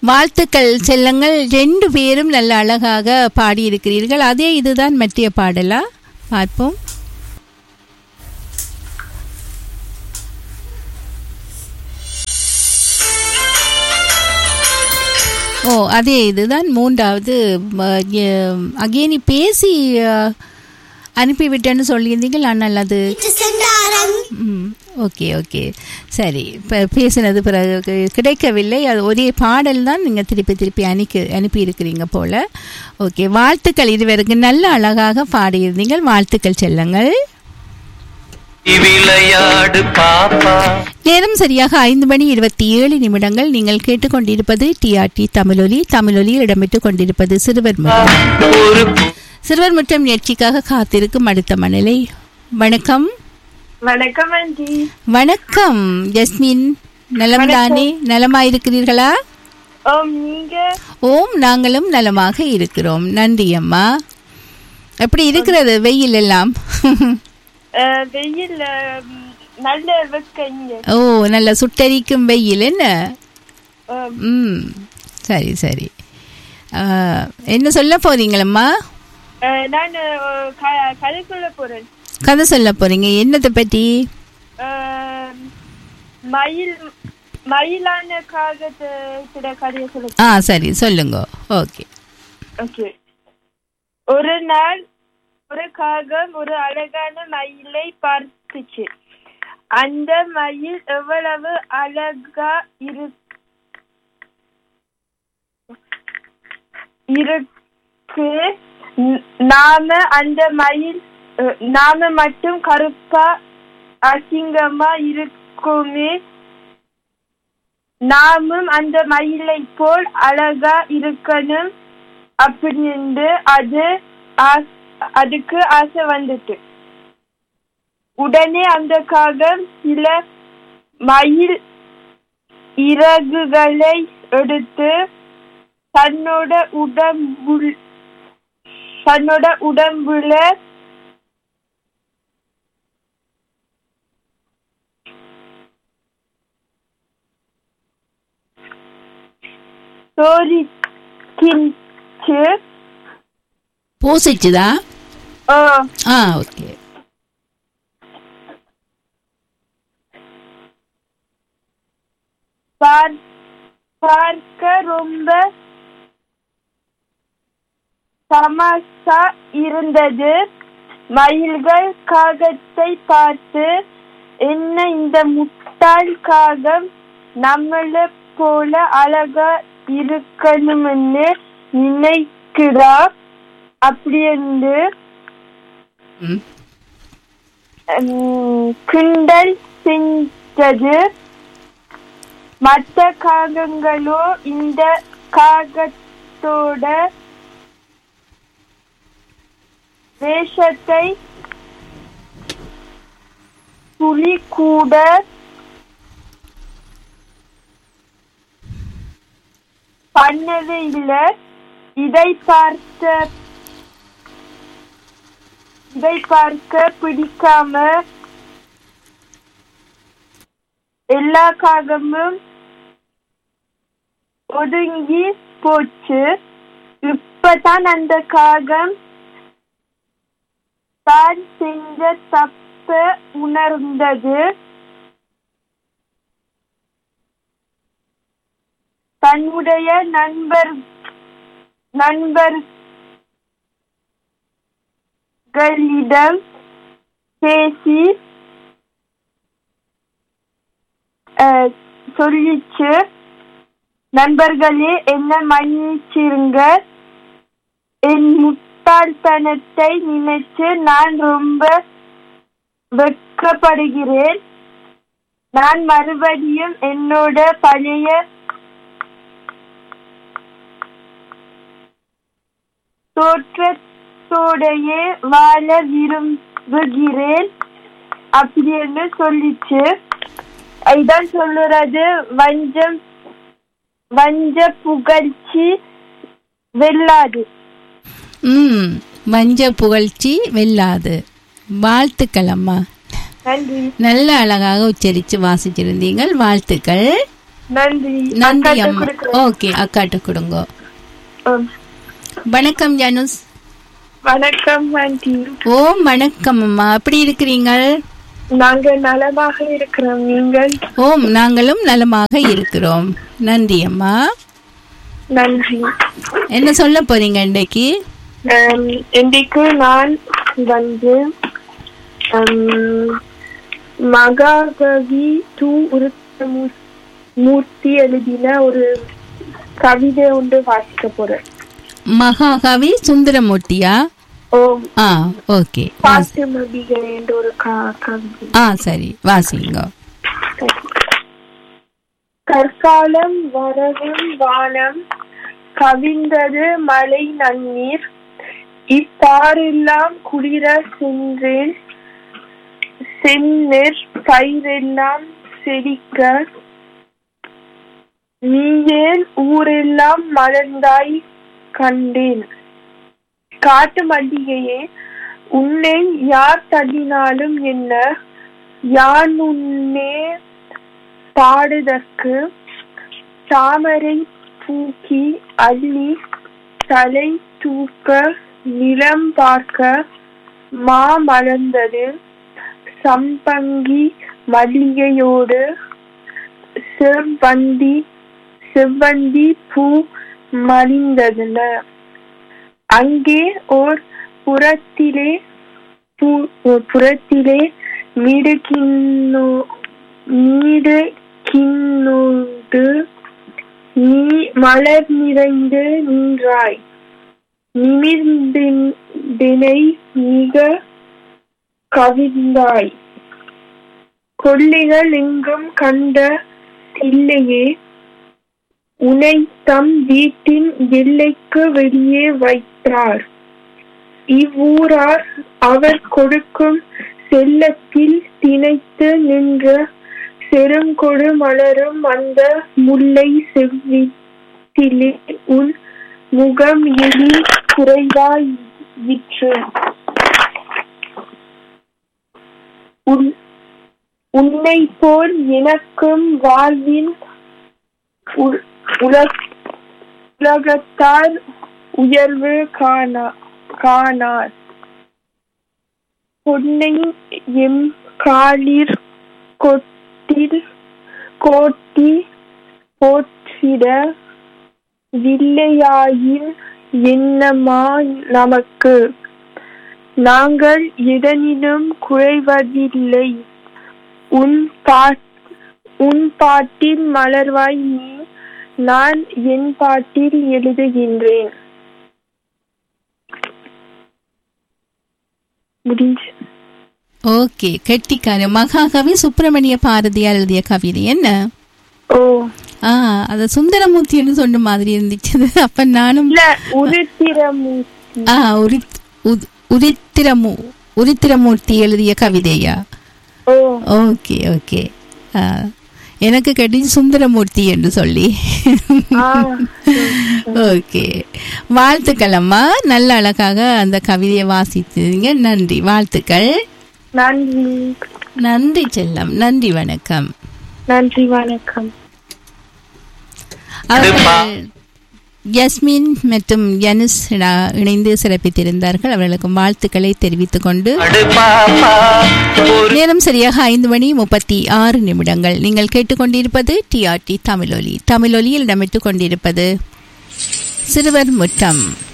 வாழ்த்துக்கள் செல்லங்கள் ரெண்டு பேரும் நல்ல அழகாக பாடியிருக்கிறீர்கள் அதே இதுதான் மற்றிய பாடலா பார்ப்போம் ஓ அதே இதுதான் மூன்றாவது அகேனி பேசி அஹ், அனுப்பிவிட்டேன்னு சொல்லியிருந்தீங்கள் ஆனால் அது ம் ஓகே ஓகே சரி இப்போ பேசினது பிறகு கி- கிடைக்கவில்லை அது ஒரே பாடல் தான் நீங்கள் திருப்பி திருப்பி அனுப்பி அனுப்பியிருக்கிறீங்க போல் ஓகே வாழ்த்துக்கள் இதுவரைக்கும் நல்ல அழகாக பாடியிருந்தீங்கள் வாழ்த்துக்கள் செல்லுங்கள் விளையாடு பாப்பா நேரம் சரியாக ஐந்து மணி இருபத்தி ஏழு நிமிடங்கள் நீங்கள் கேட்டுக்கொண்டிருப்பது டிஆர்டி தமிழொலி தமிழொலியில் இடம்பெற்றுக் கொண்டிருப்பது சிறுவர் முற்றம் ஒரு சிறுவர் முற்றம் நிகழ்ச்சிக்காக காத்திருக்கும் அடுத்த மணலை வணக்கம் வணக்கம் ஆண்டி வணக்கம் ஜஸ்மின் நலம்தானே நலமாயிருக்கிறீர்களா ஓம் நீங்க ஓம் நாங்களும் நலமாக இருக்கிறோம் நன்றி அம்மா எப்படி இருக்கிறது வெயில் எல்லாம் அஹ், வெயில் அஹ், நல்ல வெக்க இங்க ஓ நல்ல சுட்டரிக்கும் வெயில் என்ன ஆம். ம் சரி சரி ஆ, என்ன சொல்ல போறீங்களம்மா அஹ், நான் அஹ், க- கதைக்குள்ள போறேன் கதை சொல்ல போறீங்க என்னத்தை பற்றி அஹ், மயில் மயிலான காகத்தோட கதையை சொல்ல ஆ சரி சொல்லுங்க ஓகே ஓகே ஒரு நாள் ஒரு காகம் ஒரு அழகான மயிலை பார்த்துச்சு அந்த மயில் எவ்வளவு அழகா இரு இருக்கு ந- நாம அந்த மயில் அஹ், நாம மட்டும் கருப்பா அசிங்கமா இருக்குமே நாமும் அந்த மயிலை போல் அழகா இருக்கணும் அப்படின்னு அது ஆஸ்- அதுக்கு ஆசை வந்துட்டு உடனே அந்த காகம் சில மயில் இறகுகளை எடுத்து தன்னோட உடம்புள் தன்னோட உடம்புல சோரிக்கிச்சு பூசிச்சுதா ஆஹ் ஆ ஓகே பார்- பார்க்க ரொம்ப தமாஷா இருந்தது மயில்கள் காகத்தை பார்த்து என்ன இந்த முட்டாள் காகம் நம்மள போல அழகா இருக்கணும்னு நினைக்கிறா அப்படி என்று ம் உம், கிண்டல் செஞ்சது மற்ற காகங்களோ இந்த காகத்தோட வேஷத்தை புலி கூட பண்ணவே இல்லை இதை பார்த்த இதை பார்க்க பிடிக்காம எல்லா காகமும் ஒதுங்கி போச்சு இப்பதான் அந்த காகம் தான் செஞ்ச தப்ப உணர்ந்தது தன்னுடைய நண்பர் நண்பர்களிடம் பேசி அஹ், சொல்லிச்சு நண்பர்களே என்ன மன்னிச்சிருங்க என் முட்டாள்தனத்தை நினைச்சு நான் ரொம்ப வெட்கப்படுகிறேன் நான் மறுபடியும் என்னோட பழைய தோற்றத்தோடையே வாழ விரும்புகிறேன் அப்படின்னு சொல்லிச்சு இதான் சொல்லுறது வஞ்சம் வஞ்ச புகழ்ச்சி வெல்லாது ம் மஞ்ச புகழ்ச்சி வெல்லாது வாழ்த்துக்கள் அம்மா நன்றி நல்ல அழகாக உச்சரித்து வாசிச்சிருந்தீங்கள் வாழ்த்துக்கள் நன்றி நன்றி அக்காட்ட அம்மா கொடுக்கிறேன். ஓகே அக்காட்ட கொடுங்க ஆம். வணக்கம் ஜானுஸ் வணக்கம் ஆண்டி ஓ வணக்கம் அம்மா எப்படி இருக்கிறீங்க நாங்க நலமாக இருக்கிறோம் நீங்கள் ஓம் நாங்களும் நலமாக இருக்கிறோம் நன்றி அம்மா நன்றி என்ன சொல்ல போறீங்க இன்றைக்கு ஆம், இன்றைக்கு நான் வந்து ஆம், மகாகவி து உருத்தமு- மூர்த்தி எழுதின ஒரு கவிதை ஒன்று வாசிக்க போறேன் மகாகவி சுந்தரமூர்த்தியா ஓ ஆ ஓகே பாட்டு மதிகை என்ற ஒரு க- கவிதை ஆ சரி வாசிங்க கற்காலம் வரவும் வானம் கவிந்தது மழை நன்னீர் இப்பாரெல்லாம் குளிர சென்றேன் செந்நெற் பயிரெல்லாம் செழிக்க நீயேன் ஊரெல்லாம் மலர்ந்தாய் கண்டேன் காட்டு மல்லிகையே உன்னை யார் தள்ளினாலும் என்ன யான் உன்னே பாடுதற்கு தாமரை பூக்கி அள்ளி தலை தூக்க நிலம் பார்க்க மா மலர்ந்தது சம்பங்கி மல்லிகையோடு செவ்வந்தி செவ்வந்தி பூ மலிந்ததுல அங்கே ஓர் புறத்திலே பூ- புறத்திலே மிடுக்கின்னோ நீடு கிண்ணோடு நீ மலர் நிறைந்து நின்றாய் நிமிர்ந்தினை மிக கவிழ்ந்தாய் கொல்லிகள் எங்கும் கண்ட இல்லையே உனை தம் வீட்டின் எல்லைக்கு வெளியே வைத்தார் இவ்வூரார் அவர் கொடுக்கும் செல்லத்தில் திணைத்து நின்ற செருங்கொடு மலரும் அந்த முல்லை செவ்வித்திலே உன் முகம் எழி குறைவாயிற்று உன் உன்னை போல் எனக்கும் வாழ்வின் உ- உலக- உலகத்தார் உயர்வு காணா காணார் பொன்னை எம் காலிற் கொட்டில் கோட்டி போற்றிட வில்லையாயின் என்னமா நமக்கு நாங்கள் எதனிலும் குறைவதில்லை உன் பாட் உன் பாட்டில் மலர்வாய் நீ நான் என் பாட்டில் எழுதுகின்றேன் முடிஞ்சு ஓகே கெட்டிக்கார மகாகவி சுப்பிரமணிய பாரதியார் எழுதிய கவிதை என்ன ஓ ஆ அத சுந்தரமூர்த்தின்னு சொன்ன மாதிரி இருந்துச்சு அப்ப நானும் இல்ல உருத்திரமூர்த்தி ஆ உரித் உத்- உரித்திரமு உரித்திரமூர்த்தி எழுதிய கவிதையா ஓ ஓகே ஓகே ஆ, எனக்கு கட்டிச்சு சுந்தரமூர்த்தி என்று சொல்லி ஆ ஓகே வாழ்த்துக்கள் அம்மா நல்ல அழகாக அந்த கவிதையை வாசித்தீங்க நன்றி வாழ்த்துக்கள் நன்றி நன்றி செல்லம் நன்றி வணக்கம் நன்றி வணக்கம் அவர்கள் யஸ்மின் மற்றும் யனுஸ் இண- இணைந்து சிறப்பித்திருந்தார்கள் அவர்களுக்கும் வாழ்த்துக்களை தெரிவித்துக் கொண்டு நேரம் சரியாக ஐந்து மணி முப்பத்தி ஆறு நிமிடங்கள் நீங்கள் கேட்டுக்கொண்டிருப்பது டிஆர்டி தமிழொலி தமிழொலியில் இடமிட்டுக் கொண்டிருப்பது சிறுவர் முற்றம்